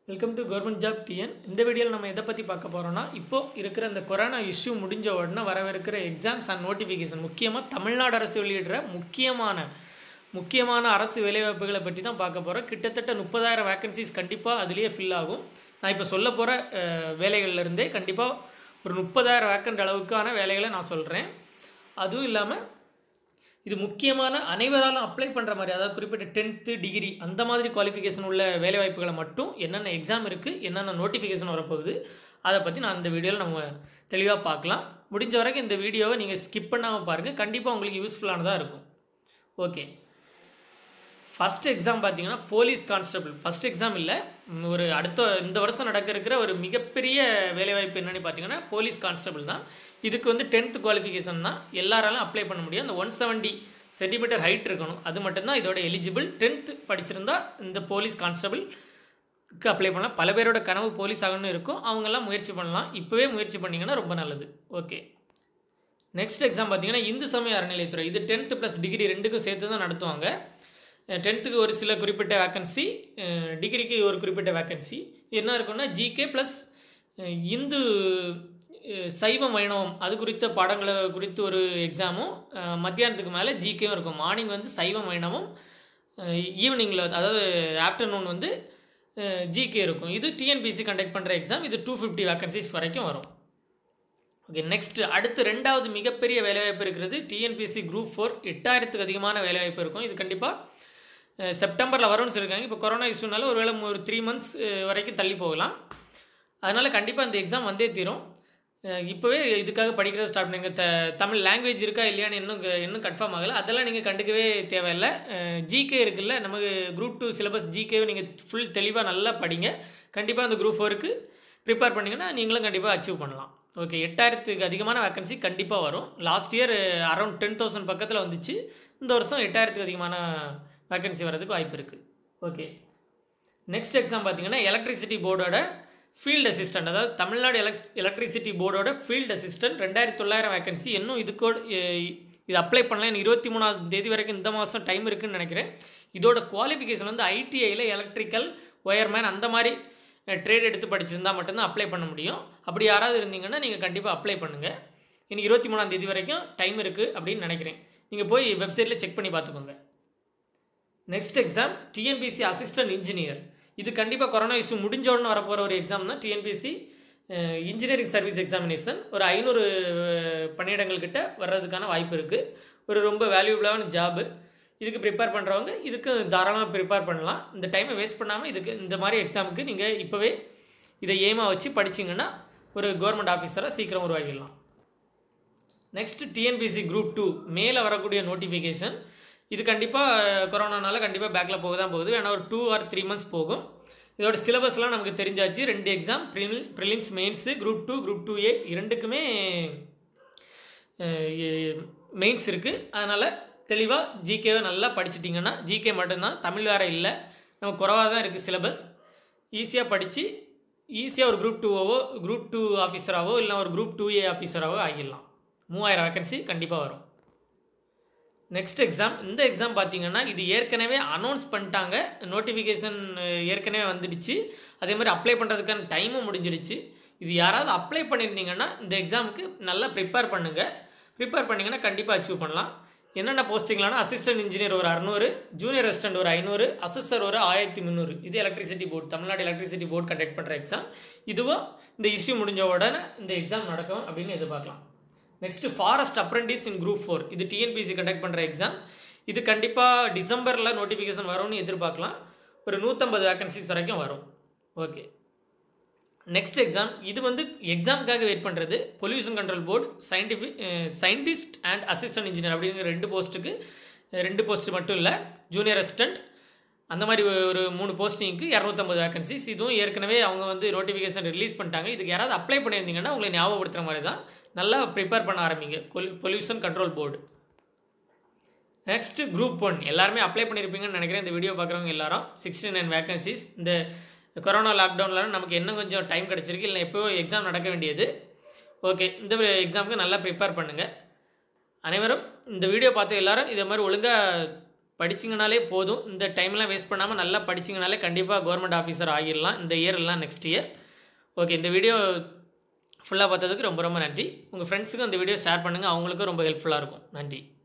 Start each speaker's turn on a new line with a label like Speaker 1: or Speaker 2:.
Speaker 1: welcome to government job TN இந்த வீடியோவில் நம்ம எதை பற்றி பார்க்க போகிறோம்னா இப்போ இருக்கிற இந்த கொரோனா இஷ்யூ முடிஞ்ச உடனே வரவிருக்கிற எக்ஸாம்ஸ் அண்ட் நோட்டிஃபிகேஷன் முக்கியமாக தமிழ்நாடு அரசு வெளியிடுற முக்கியமான முக்கியமான அரசு வேலைவாய்ப்புகளை பற்றி தான் பார்க்க போகிறோம் கிட்டத்தட்ட முப்பதாயிரம் வேகன்சிஸ் கண்டிப்பாக அதுலேயே ஃபில் ஆகும் நான் இப்போ சொல்ல போகிற வேலைகள்லேருந்தே கண்டிப்பாக ஒரு முப்பதாயிரம் வேக்கண்ட் அளவுக்கான வேலைகளை நான் சொல்கிறேன் அதுவும் இல்லாமல் இது முக்கியமான அனைவராலும் அப்ளை பண்ணுற மாதிரி அதாவது குறிப்பிட்ட டென்த்து டிகிரி அந்த மாதிரி குவாலிஃபிகேஷன் உள்ள வேலைவாய்ப்புகளை மட்டும் என்னென்ன எக்ஸாம் இருக்குது என்னென்ன நோட்டிஃபிகேஷன் வரப்போகுது அதை பற்றி நான் இந்த வீடியோவில் நம்ம தெளிவாக பார்க்கலாம் முடிஞ்ச வரைக்கும் இந்த வீடியோவை நீங்கள் ஸ்கிப் பண்ணாமல் பாருங்கள் கண்டிப்பாக உங்களுக்கு யூஸ்ஃபுல்லானதாக இருக்கும் ஓகே ஃபஸ்ட் எக்ஸாம் பார்த்தீங்கன்னா போலீஸ் கான்ஸ்டபிள் ஃபஸ்ட் எக்ஸாம் இல்லை ம், ஒரு அடுத்த இந்த வருஷம் நடக்க இருக்கிற ஒரு மிகப்பெரிய வேலைவாய்ப்பு என்னென்னு பார்த்தீங்கன்னா போலீஸ் கான்ஸ்டபிள் தான் இதுக்கு வந்து டென்த் குவாலிஃபிகேஷன் தான் எல்லாராலும் அப்ளை பண்ண முடியும் அந்த ஒன் செவன்ட்டி சென்டிமீட்டர் ஹைட் இருக்கணும் அது மட்டும்தான் இதோட எலிஜிபிள் டென்த்து படிச்சிருந்தா இந்த போலீஸ் கான்ஸ்டபிள்க்கு அப்ளை பண்ணலாம் பல பேரோட கனவு போலீஸ் ஆகணும்னு இருக்கும் அவங்கெல்லாம் முயற்சி பண்ணலாம் இப்போவே முயற்சி பண்ணிங்கன்னா ரொம்ப நல்லது ஓகே நெக்ஸ்ட் எக்ஸாம் பார்த்தீங்கன்னா இந்து சமய அறநிலையத்துறை இது டென்த்து ப்ளஸ் டிகிரி ரெண்டுக்கும் சேர்த்து தான் நடத்துவாங்க டென்த்துக்கு ஒரு சில குறிப்பிட்ட வேக்கன்சி டிகிரிக்கு ஒரு குறிப்பிட்ட வேக்கன்சி என்ன இருக்குன்னா ஜிகே ப்ளஸ் இந்து அஹ், சைவம் வைணவம் அது குறித்த பாடங்களை குறித்து ஒரு எக்ஸாமும் மத்தியானத்துக்கு மேலே ஜிகேவும் இருக்கும் மார்னிங் வந்து சைவம் வைணவம் ஈவினிங்கில் அதாவது ஆஃப்டர்நூன் வந்து ஜிகே இருக்கும் இது டிஎன்பிசி கண்டக்ட் பண்ணுற எக்ஸாம் இது டூ ஃபிஃப்டி வேக்கன்சிஸ் வரைக்கும் வரும் ஓகே நெக்ஸ்ட் அடுத்து ரெண்டாவது மிகப்பெரிய வேலைவாய்ப்பு இருக்கிறது டிஎன்பிசி குரூப் ஃபோர் எட்டாயிரத்துக்கு அதிகமான வேலைவாய்ப்பு இருக்கும் இது கண்டிப்பாக செப்டம்பரில் வரும்னு சொல்லியிருக்காங்க இப்போ கொரோனா இஷ்யூனால ஒருவேளை ஒரு த்ரீ மந்த்ஸ் வரைக்கும் தள்ளி போகலாம் அதனால் கண்டிப்பாக இந்த எக்ஸாம் வந்தே தீரும் அஹ் இப்போவே இதுக்காக படிக்கிறத ஸ்டார்ட் பண்ணுங்க த தமிழ் லாங்குவேஜ் இருக்கா இல்லையான்னு இன்னும் க- இன்னும் கன்ஃபார்ம் ஆகலை அதெல்லாம் நீங்கள் கண்டுக்கவே தேவையில்லை ஜிகே இருக்குல்ல நமக்கு குரூப் டூ சிலபஸ் ஜிகேவை நீங்கள் ஃபுல் தெளிவாக நல்லா படிங்க கண்டிப்பாக அந்த குரூப் ஃபோருக்கு ப்ரிப்பேர் பண்ணிங்கன்னா நீங்களும் கண்டிப்பாக அச்சீவ் பண்ணலாம் ஓகே எட்டாயிரத்துக்கு அதிகமான வேக்கன்சி கண்டிப்பாக வரும் last year around ten thousand பக்கத்தில் வந்துச்சு இந்த வருஷம் எட்டாயிரத்துக்கு அதிகமான வேக்கன்சி வர்றதுக்கு வாய்ப்பு இருக்குது ஓகே நெக்ஸ்ட் எக்ஸாம் பார்த்தீங்கன்னா எலக்ட்ரிசிட்டி போர்டோட ஃபீல்டு அசிஸ்டன்ட் அதாவது தமிழ்நாடு எலக்ஸ் எலக்ட்ரிசிட்டி போர்டோட ஃபீல்டு அசிஸ்டன்ட் ரெண்டாயிரத்தி தொள்ளாயிரம் வேகன்சி இன்னும் இதுக்கோட எ- இது அப்ளை பண்ணலாம் இன்னும் இருபத்தி மூணாவது தேதி வரைக்கும் இந்த மாதம் டைம் இருக்குன்னு நினைக்கிறேன் இதோட குவாலிஃபிகேஷன் வந்து ஐடிஐயில் எலக்ட்ரிக்கல் ஒயர்மேன் அந்த மாதிரி ட்ரேட் எடுத்து படிச்சிருந்தா மட்டும்தான் அப்ளை பண்ண முடியும் அப்படி யாராவது இருந்தீங்கன்னா நீங்கள் கண்டிப்பாக அப்ளை பண்ணுங்கள் இன்னைக்கு இருபத்தி மூணாம் தேதி வரைக்கும் டைம் இருக்குது அப்படின்னு நினைக்கிறேன் நீங்கள் போய் வெப்சைட்டில் செக் பண்ணி பார்த்துக்கோங்க next exam TNPSC assistant engineer இது கண்டிப்பாக கொரோனா இஷ்யூ முடிஞ்ச உடனே வரப்போகிற ஒரு எக்ஸாம் தான் டிஎன்பிசி இன்ஜினியரிங் சர்வீஸ் எக்ஸாமினேஷன் ஒரு ஐநூறு பணியிடங்கள் கிட்ட வர்றதுக்கான வாய்ப்பு இருக்குது ஒரு ரொம்ப வேல்யூபிளான ஜாபு இதுக்கு ப்ரிப்பேர் பண்ணுறவங்க இதுக்கு தாராளமாக ப்ரிப்பேர் பண்ணலாம் இந்த டைமை வேஸ்ட் பண்ணாமல் இதுக்கு இந்த மாதிரி எக்ஸாமுக்கு நீங்கள் இப்போவே இதை ஏமாக வச்சு படிச்சிங்கன்னா ஒரு கவர்மெண்ட் ஆஃபீஸராக சீக்கிரம் உருவாக்கிடலாம் நெக்ஸ்ட் டிஎன்பிசி குரூப் டூ மேலே வரக்கூடிய நோட்டிஃபிகேஷன் இது கண்டிப்பாக கொரோனானால கண்டிப்பாக பேக்கில் போக தான் போகுது வேணா ஒரு டூ ஆர் த்ரீ மந்த்ஸ் போகும் இதோட சிலபஸ்லாம் நமக்கு தெரிஞ்சாச்சு ரெண்டு exam prelim prelims mains group two group two A இரண்டுக்குமே மெயின்ஸ் இருக்குது அதனால் தெளிவாக ஜிகேவை நல்லா படிச்சிட்டிங்கன்னா ஜிகே மட்டும்தான் தமிழ் வேறு இல்லை நம்ம குறவாக தான் இருக்குது சிலபஸ் ஈஸியாக படித்து ஈஸியாக ஒரு குரூப் டூவோ குரூப் டூ ஆஃபீஸராகவோ இல்லை ஒரு குரூப் டூ ஏ ஆஃபீஸராகவோ ஆகிடலாம் மூவாயிரம் வேக்கன்சி கண்டிப்பாக வரும் நெக்ஸ்ட் எக்ஸாம் இந்த எக்ஸாம் பார்த்தீங்கன்னா இது ஏற்கனவே அனௌன்ஸ் பண்ணிட்டாங்க நோட்டிஃபிகேஷன் ஏற்கனவே வந்துடுச்சு அதே மாதிரி அப்ளை பண்ணுறதுக்கான டைமும் முடிஞ்சிடுச்சு இது யாராவது அப்ளை பண்ணியிருந்தீங்கன்னா இந்த எக்ஸாமுக்கு நல்லா ப்ரிப்பேர் பண்ணுங்கள் ப்ரிப்பேர் பண்ணிங்கன்னா கண்டிப்பாக அச்சீவ் பண்ணலாம் என்னென்ன போஸ்டிங்லானா அசிஸ்டன்ட் இன்ஜினியர் ஒரு அறநூறு ஜூனியர் அசிஸ்டன்ட் ஒரு ஐநூறு அசஸர் ஒரு ஆயிரத்தி முந்நூறு இது electricity board Tamil Nadu electricity board conduct பண்ணுற எக்ஸாம் இதுவும் இந்த இஷ்யூ முடிஞ்ச உடனே இந்த எக்ஸாம் நடக்கும் அப்படின்னு எதிர்பார்க்கலாம் next forest apprentice in group four இது டிஎன்பிசி கண்டக்ட் பண்ணுற எக்ஸாம் இது கண்டிப்பாக டிசம்பரில் நோட்டிஃபிகேஷன் வரும்னு எதிர்பார்க்கலாம் ஒரு நூற்றம்பது வேகன்சிஸ் வரைக்கும் வரும் ஓகே நெக்ஸ்ட் எக்ஸாம் இது வந்து எக்ஸாமுக்காக வெயிட் பண்ணுறது pollution control board scientific scientist and assistant engineer அப்படிங்கிற ரெண்டு போஸ்ட்டுக்கு ரெண்டு போஸ்ட் மட்டும் இல்லை ஜூனியர் அசிஸ்டன்ட் அந்த மாதிரி ஒரு மூணு போஸ்டிங்க்கு இரநூத்தம்பது வேகன்சிஸ் இதுவும் ஏற்கனவே அவங்க வந்து நோட்டிஃபிகேஷன் ரிலீஸ் பண்ணிட்டாங்க இதுக்கு யாராவது அப்ளை பண்ணியிருந்தீங்கன்னா உங்களை ஞாபகப்படுத்துகிற மாதிரி தான் நல்லா ப்ரிப்பேர் பண்ண ஆரம்பிங்க pollution control board next group one எல்லாருமே அப்ளை பண்ணியிருப்பீங்கன்னு நினைக்கிறேன் இந்த வீடியோ பார்க்குறவங்க எல்லாரும் சிக்ஸ்டி நைன் வேகன்சிஸ் இந்த கொரோனா லாக்டவுனில் நமக்கு இன்னும் கொஞ்சம் டைம் கிடச்சிருக்கு இல்லை எப்போ எக்ஸாம் நடக்க வேண்டியது ஓகே இந்த எக்ஸாமுக்கு நல்லா ப்ரிப்பேர் பண்ணுங்கள் அனைவரும் இந்த வீடியோ பார்த்து எல்லாரும் இதே மாதிரி ஒழுங்காக படிச்சிங்கனாலே போதும் இந்த டைம்லாம் வேஸ்ட் பண்ணாமல் நல்லா படிச்சிங்கனாலே கண்டிப்பாக கவர்மெண்ட் ஆஃபீஸர் ஆகிடலாம் இந்த இயர் இல்லைனா நெக்ஸ்ட் இயர் ஓகே இந்த வீடியோ ஃபுல்லாக பார்த்ததுக்கு ரொம்ப ரொம்ப நன்றி உங்கள் ஃப்ரெண்ட்ஸுக்கும் இந்த வீடியோ ஷேர் பண்ணுங்கள் அவங்களுக்கும் ரொம்ப ஹெல்ப்ஃபுல்லாக இருக்கும் நன்றி